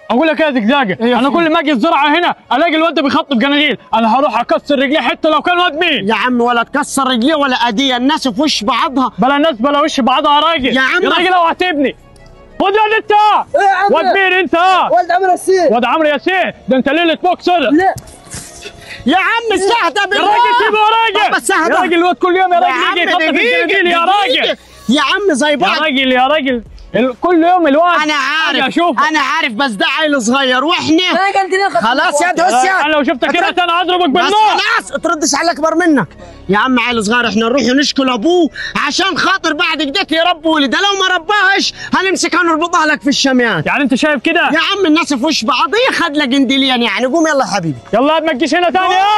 اقول لك ايه يا زقزاقه إيه يا انا أخوي؟ كل ما اجي الزرعه هنا الاقي الواد ده بيخطف جناجيل انا هروح اكسر رجليه حتى لو كان واد مين يا عم ولا تكسر رجليه ولا اديه الناس في وش بعضها بلا الناس بلا وش بعضها يا راجل يا عم. يا راجل اوعى تبني خد يا انت ايه يا عم واد مين انت ولد عمرو السيد واد عمرو ياسين ده انت ليله بوك صدق لا يا عم استهدى يا بالله راجل سيبه يا طب راجل بس يا اهدى. راجل الواد كل يوم يا يا راجل يجي عم يخطف دقيقة، الجناجيل يا دقيقة. راجل يا عم زي يا بعض راجل يا راجل ال- كل يوم الواد انا أجي عارف اشوف انا عارف بس ده عيل صغير واحنا انا قلت لي خلاص يا يا دهس راجل، يا انا لو شفتك هنا أترد- انا هضربك بس بالنار خلاص تردش على اكبر منك يا عم عيل صغير احنا نروح نشكل ابوه عشان خاطر بعد كده يربي ولده لو ما رباهش هنمسكها نربطها لك في الشميات يعني انت شايف كده يا عم الناس في وش بعض خد لك جندليا يعني قوم يلا يا حبيبي يلا ما تجيش هنا تاني يا